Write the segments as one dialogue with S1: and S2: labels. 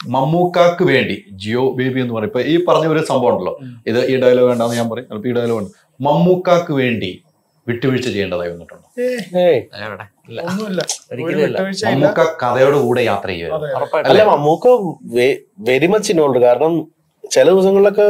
S1: മമ്മൂക്കാക്ക് വേണ്ടി ജിയോ ബേബി എന്ന് പറയും ഇപ്പൊ ഈ പറഞ്ഞ ഒരു സംഭവം ഉണ്ടല്ലോ ഇത് ഈ ഡയലോഗ് വേണ്ടെന്ന് ഞാൻ പറയും ചിലപ്പോൾ ഈ ഡയലോഗ് ഉണ്ട് മമ്മൂക്കാക്ക് വേണ്ടി വിട്ടുവീഴ്ച ചെയ്യേണ്ടതായി വന്നിട്ടുണ്ടോ
S2: ഏയ്
S3: എവിടെ ഇല്ല
S4: ഒന്നുമില്ല
S3: ഒരിക്കലും
S4: ഒരു
S3: ഇല്ല.
S4: വിട്ടുവീഴ്ചയില്ല
S1: മമ്മൂക്ക കഥയുടെ കൂടെ യാത്ര ചെയ്യുക
S4: അതെ.
S3: ഉറപ്പായിട്ടും
S2: അല്ല മമ്മൂക്ക വെരി മച്ച് ഇൻവോൾവ് കാരണം ചില ദിവസങ്ങളിലൊക്കെ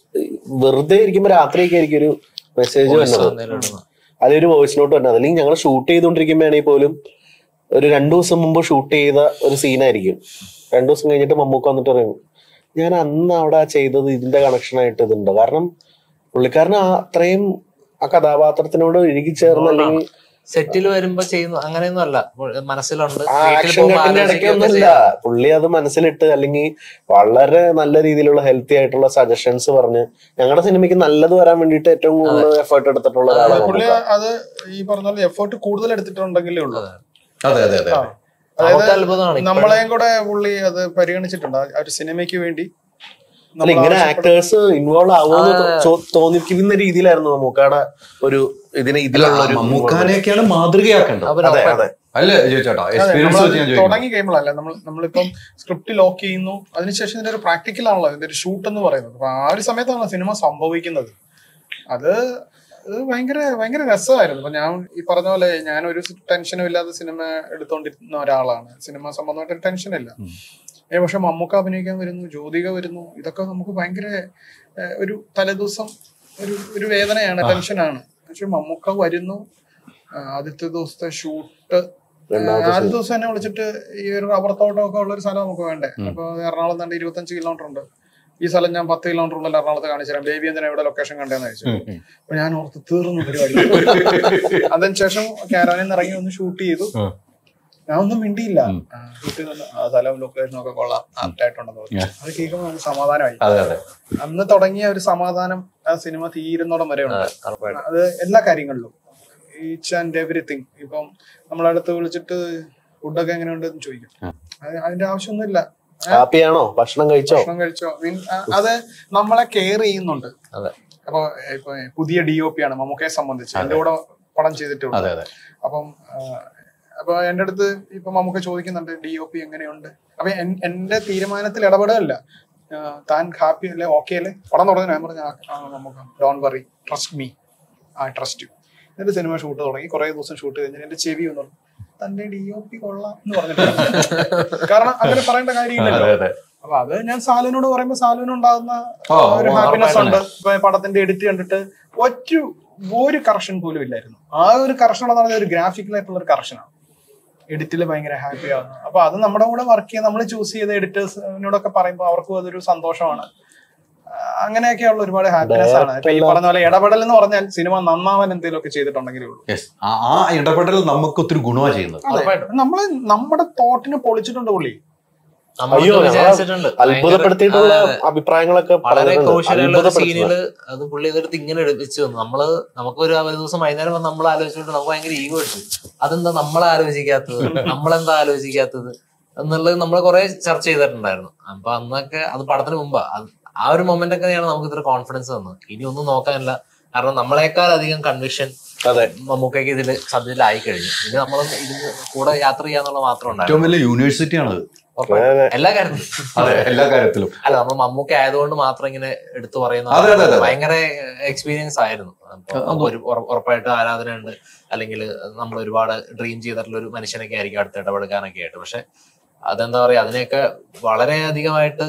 S2: വെറുതെ ഇരിക്കുമ്പോ രാത്രിയൊക്കെ ആയിരിക്കും ഒരു മെസ്സേജ്
S3: Voice
S2: വന്നത്
S3: എന്തേലും ഇടുന്നു.
S2: അതിലൊരു വോയിസ് നോട്ട് വന്നത് അല്ലെങ്കിൽ ഞങ്ങൾ ഷൂട്ട് ചെയ്തുകൊണ്ടിരിക്കുമ്പോഴാണെങ്കിൽ പോലും ഒരു രണ്ടു ദിവസം മുമ്പ് ഷൂട്ട് ചെയ്ത ഒരു സീനായിരിക്കും രണ്ടു ദിവസം കഴിഞ്ഞിട്ട് മമ്മൂക്ക വന്നിട്ട് പറയും ഞാൻ അന്ന് അവിടെ ചെയ്തത് ഇതിന്റെ കണക്ഷൻ ആയിട്ട് ഇതുണ്ട് കാരണം പുള്ളിക്കാരന് ആ അത്രയും ആ കഥാപാത്രത്തിനോട് ഇഴുകി ചേർന്ന് അല്ലെങ്കിൽ
S3: സെറ്റിൽ വരുമ്പോ ചെയ്യുന്നു അങ്ങനെയൊന്നും അല്ല മനസ്സിലുണ്ട്
S2: ആ
S3: വീട്ടിൽ
S2: ആക്ഷൻ
S3: പോകുമ്പോ
S2: കട്ടിന്റെ
S3: ആലോചിക്കുകയൊക്കെ
S2: ഇടയ്ക്കൊന്നുമില്ല
S3: ചെയ്യും.
S2: പുള്ളി അത് മനസ്സിലിട്ട് അല്ലെങ്കിൽ വളരെ നല്ല രീതിയിലുള്ള ഹെൽത്തി ആയിട്ടുള്ള സജഷൻസ് പറഞ്ഞ് ഞങ്ങളുടെ സിനിമയ്ക്ക് നല്ലത് വരാൻ വേണ്ടിയിട്ട് ഏറ്റവും കൂടുതൽ എഫേർട്ട് എടുത്തിട്ടുള്ള ഒരാളാണ്
S4: പുള്ളി
S2: മമ്മൂക്ക.
S4: അത് ഈ പറഞ്ഞ പോലെ എഫേർട്ട് കൂടുതൽ എടുത്തിട്ടുണ്ടെങ്കിലേ ഉള്ളൂ
S1: അതെ അതെ അതെ
S4: ആ.
S3: നമുക്ക്
S4: അതായത്
S3: അത്ഭുതമാണ് ഇപ്പോഴും.
S4: നമ്മളെയും കൂടെ പുള്ളി അത് പരിഗണിച്ചിട്ടുണ്ട് ആ ഒരു സിനിമയ്ക്ക് വേണ്ടി
S2: അല്ല
S4: നമ്മൾ
S2: ഇങ്ങനെ
S4: ആവശ്യപ്പെടുന്ന-
S2: ആക്ടേഴ്സ് ഇൻവോൾവ് ആവുമെന്ന്
S3: ആ.
S2: തോ- ചോ- തോന്നിക്കുന്ന രീതിയിലായിരുന്നു മമ്മൂക്കയുടെ ഒരു ഇതിന്
S1: അല്ല
S2: ഇതിലുള്ള ഒരു
S1: മമ്മൂക്കാനെയൊക്കെയാണ് മാതൃകയാക്കേണ്ടത്
S3: അവര്
S2: അതെ
S3: ഉറപ്പായിട്ടും.
S2: അതെ
S1: അല്ലേ ചേട്ടാ
S4: അതെ,
S1: എക്സ്പീരിയൻസ്
S4: നമ്മളത്
S1: വെച്ച് ഞാൻ ചോദിക്കുന്നു
S4: തുടങ്ങി കഴിയുമ്പോഴല്ല നമ്മൾ നമ്മളിപ്പം സ്ക്രിപ്റ്റ് ലോക്ക് ചെയ്യുന്നു അതിനുശേഷം ഇതിന്റെ ഒരു പ്രാക്ടിക്കൽ ആണല്ലോ ഇതിന്റെ ഒരു ഷൂട്ട് എന്ന് പറയുന്നത് അപ്പൊ ആ ഒരു സമയത്താണ് സിനിമ സംഭവിക്കുന്നത് അത് അത് ഭയങ്കര ഭയങ്കര രസമായിരുന്നു അപ്പൊ ഞാൻ ഈ പറഞ്ഞ പോലെ ഞാൻ ഒരു ടെൻഷനും ഇല്ലാതെ സിനിമ എടുത്തോണ്ടിരുന്ന ഒരാളാണ് സിനിമ സംബന്ധമായിട്ട് ടെൻഷൻ ഇല്ല ഏ പക്ഷെ മമ്മൂക്ക അഭിനയിക്കാൻ വരുന്നു ജ്യോതിക വരുന്നു ഇതൊക്കെ നമുക്ക് ഭയങ്കര ഏഹ്, ഒരു തലേദിവസം ഒരു ഒരു വേദനയാണ് ടെൻഷനാണ് പക്ഷെ മമ്മൂക്ക വരുന്നു ആ, ആദ്യത്തെ ദിവസത്തെ ഷൂട്ട്
S2: രണ്ടാമത്തെ
S4: ആദ്യ ദിവസം എന്നെ വിളിച്ചിട്ട് ഈ ഒരു റബ്ബർ തോട്ടമൊക്കെ ഉള്ള ഒരു സ്ഥലം നമുക്ക് വേണ്ടേ അപ്പൊ എറണാകുളം തന്നെ ഇരുപത്തഞ്ച് കിലോമീറ്റർ ഉണ്ട് ഈ സ്ഥലം ഞാൻ പത്ത് കിലോമീറ്റർ ഉള്ള എറണാകുളത്ത് കാണിച്ചു തരാം ബേബി എന്തിനാ ഇവിടെ ലൊക്കേഷൻ കണ്ടേന്ന് ചോദിച്ചു
S1: ഉം, ഉം.
S4: അപ്പൊ ഞാൻ ഓർത്ത് തീർന്നു പരിപാടി അതിനുശേഷം ക്യാരവനിൽ നിന്ന് ഇറങ്ങി ഒന്ന് ഷൂട്ട് ചെയ്തു
S1: ഉം.
S4: ഞാൻ ഒന്നും മിണ്ടിയില്ല
S1: ഉം.
S4: ഷൂട്ട് ചെയ്ത് ആ സ്ഥലവും ലൊക്കേഷനും ഒക്കെ കൊള്ളാം ആപ്റ്റായിട്ടുണ്ടെന്ന് പറഞ്ഞു
S1: Yeah.
S4: അത് കേൾക്കുമ്പോൾ നമുക്ക് സമാധാനമായി
S1: അതെ അതെ
S4: അന്ന് തുടങ്ങിയ ഒരു സമാധാനം ആ സിനിമ തീരുന്നോടം വരെ ഉണ്ട്
S3: അതെ, ഉറപ്പായിട്ടും.
S4: അത് എല്ലാ കാര്യങ്ങളിലും ഈച്ച് ആൻഡ് എവറിത്തിങ് ഇപ്പം നമ്മളടുത്ത് വിളിച്ചിട്ട് ഫുഡൊക്കെ എങ്ങനെയുണ്ട് എന്ന് ചോദിക്കും
S1: ആ.
S4: അത് അതിന്റെ ആവശ്യമൊന്നുമില്ല
S2: ഹാപ്പിയാണോ ഭക്ഷണം കഴിച്ചോ
S4: ഭക്ഷണം കഴിച്ചോ മീൻ അത് നമ്മളെ കെയർ ചെയ്യുന്നുണ്ട്
S3: അതെ.
S4: അപ്പൊ ഇപ്പൊ പുതിയ ഡി ഒ പി ആണ് മമ്മൂക്കയെ സംബന്ധിച്ച് എന്റെ കൂടെ പടം ചെയ്തിട്ടുണ്ട്
S1: അതെ അതെ
S4: അപ്പം ആ, അപ്പൊ എന്റെ അടുത്ത് ഇപ്പൊ മമ്മൂക്ക ചോദിക്കുന്നുണ്ട് ഡി ഒ പി എങ്ങനെയുണ്ട് അപ്പൊ എൻ- എന്റെ തീരുമാനത്തിൽ ഇടപെടല്ല താൻ ഹാപ്പി അല്ലേ ഓക്കെ അല്ലേ പടം തുടങ്ങി ഞാൻ പറഞ്ഞു "ആ, ആ, Mammukka don't worry trust me ആ ട്രസ്റ്റ് യു എന്നിട്ട് സിനിമ ഷൂട്ട് തുടങ്ങി കുറെ ദിവസം ഷൂട്ട് കഴിഞ്ഞിട്ട് എന്റെ ചെവി ഒന്ന് പറഞ്ഞു തന്റെ ഡി ഒ പി കൊള്ളാം എന്ന് പറഞ്ഞിട്ട് കാരണം അങ്ങനെ പറയേണ്ട കാര്യമില്ലല്ലോ
S1: അതെ അതെ
S4: അപ്പൊ അത് ഞാൻ സാലുവിനോട് പറയുമ്പോ സാലുവിന് ഉണ്ടാകുന്ന
S1: ഓ,
S4: ഒരു
S1: ഓ,
S4: ഹാപ്പിനെസ് ഉണ്ട്
S1: ഉറപ്പായിട്ടും.
S4: ഇപ്പൊ പടത്തിന്റെ എഡിറ്റ് കണ്ടിട്ട് ഒറ്റ ഒരു കറക്ഷൻ പോലും ഇല്ലായിരുന്നു ആ ഒരു കറക്ഷൻ എന്ന് പറഞ്ഞാൽ ഒരു ഗ്രാഫിക്കലായിട്ടുള്ള ഒരു കറക്ഷനാണ് എഡിറ്റിൽ ഭയങ്കര ഹാപ്പി ആവുന്നു അപ്പൊ അത് നമ്മുടെ കൂടെ വർക്ക് ചെയ്യാൻ നമ്മൾ ചൂസ് ചെയ്ത എഡിറ്റേഴ്സിനോടൊക്കെ പറയുമ്പോൾ അവർക്കും അതൊരു സന്തോഷമാണ് ആ, അങ്ങനെയൊക്കെയുള്ള ഒരുപാട് ഹാപ്പിനെസ് ആണ് ഇപ്പൊ ഈ പറഞ്ഞ പോലെ ഇടപെടൽ എന്ന് പറഞ്ഞാൽ സിനിമ നന്നാവാൻ എന്തെങ്കിലുമൊക്കെ ചെയ്തിട്ടുണ്ടെങ്കിലേ ഉള്ളൂ
S1: യെസ് ആ ഇടപെടൽ നമുക്ക് ഒത്തിരി ഗുണമാണ് ചെയ്യുന്നത്
S3: ഉറപ്പായിട്ടും.
S4: നമ്മള് നമ്മുടെ തോട്ടിന് പൊളിച്ചിട്ടുണ്ട് പുള്ളി
S3: നമ്മളൊക്കെ
S2: അയ്യോ, ഞങ്ങള്
S3: വിചാരിച്ചിട്ടുണ്ട്
S2: അത്ഭുതപ്പെടുത്തിയിട്ടുള്ള
S3: ഭയങ്കര- ആ,
S2: അഭിപ്രായങ്ങളൊക്കെ
S3: വളരെ
S2: പറഞ്ഞിട്ടുണ്ട്.
S3: ക്രൂഷ്യലുള്ള
S2: അത്ഭുതപ്പെടുത്തുന്നത്.
S3: സീനില് അത് പുള്ളി ഇതെടുത്ത് ഇങ്ങനെ എടുപ്പിച്ചു തന്നു നമ്മള് നമുക്കൊരു ഒരു ദിവസം വൈകുന്നേരം വന്ന് നമ്മൾ ആലോചിച്ചിട്ട് നമുക്ക് ഭയങ്കര ഈഗോ ഇട്ടു അതെന്താ നമ്മളെ ആലോചിക്കാത്തത് നമ്മളെന്താ ആലോചിക്കാത്തത് എന്നുള്ളത് നമ്മൾ കുറെ ചർച്ച ചെയ്തിട്ടുണ്ടായിരുന്നു അപ്പൊ അന്നൊക്കെ അത് പടത്തിന് മുമ്പാ അത് ആ ഒരു മൊമെന്റ് ഒക്കെയാണ് നമുക്ക് ഇത്ര കോൺഫിഡൻസ് തന്നത് ഇനി ഒന്നും നോക്കാനില്ല കാരണം നമ്മളെക്കാൾ അധികം കൺവിഷൻ
S2: അതെ
S3: മമ്മൂക്കയ്ക്ക് ഇതില് സബ്ജക്റ്റിലായി കഴിഞ്ഞു ഇനി നമ്മൾ ഇതിന് കൂടെ യാത്ര ചെയ്യാന്നുള്ള മാത്രം ഉണ്ടായിരുന്നു
S1: ഏറ്റവും വലിയ യൂണിവേഴ്സിറ്റി ആണ്
S3: ഉറപ്പായിട്ടും.
S2: അതെ.
S3: എല്ലാ കാര്യത്തിലും
S1: അതെ എല്ലാ കാര്യത്തിലും
S3: അല്ല നമ്മൾ മമ്മൂക്ക ആയതുകൊണ്ട് മാത്രം ഇങ്ങനെ എടുത്തു പറയുന്ന
S1: അതെ, അതെ, അതെ.
S3: ഭയങ്കര എക്സ്പീരിയൻസ് ആയിരുന്നു അപ്പൊ നമുക്ക് ഒരു ഉറ- ഉറപ്പായിട്ട് ആരാധന ഉണ്ട് അല്ലെങ്കിൽ നമ്മൾ ഒരുപാട് ഡ്രീം ചെയ്തിട്ടുള്ള ഒരു മനുഷ്യനൊക്കെ ആയിരിക്കും അടുത്ത് ഇടപെടുക്കാനൊക്കെ ആയിട്ട് പക്ഷെ അതെന്താ പറയാ അതിനെയൊക്കെ വളരെ അധികമായിട്ട്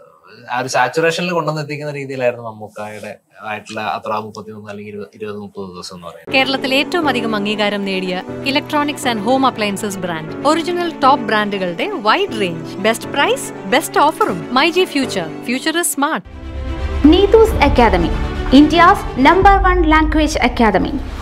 S3: ആ ഒരു സാച്ചുറേഷനിൽ കൊണ്ടുവന്ന് എത്തിക്കുന്ന രീതിയിലായിരുന്നു മമ്മൂക്കായുടെ ആയിട്ടുള്ള അത്ര മുപ്പത്തിമൂന്ന് അല്ലെങ്കിൽ ഇരുപത് ഇരുപത് മുപ്പത് ദിവസം എന്ന് പറയുന്നത്
S5: കേരളത്തിൽ ഏറ്റവും അധികം അംഗീകാരം നേടിയ electronics and home appliances brand original top ബ്രാൻഡുകളുടെ wide range best price best ഓഫറും my G future future is smart
S6: Neetu's Academy, India's number one language academy.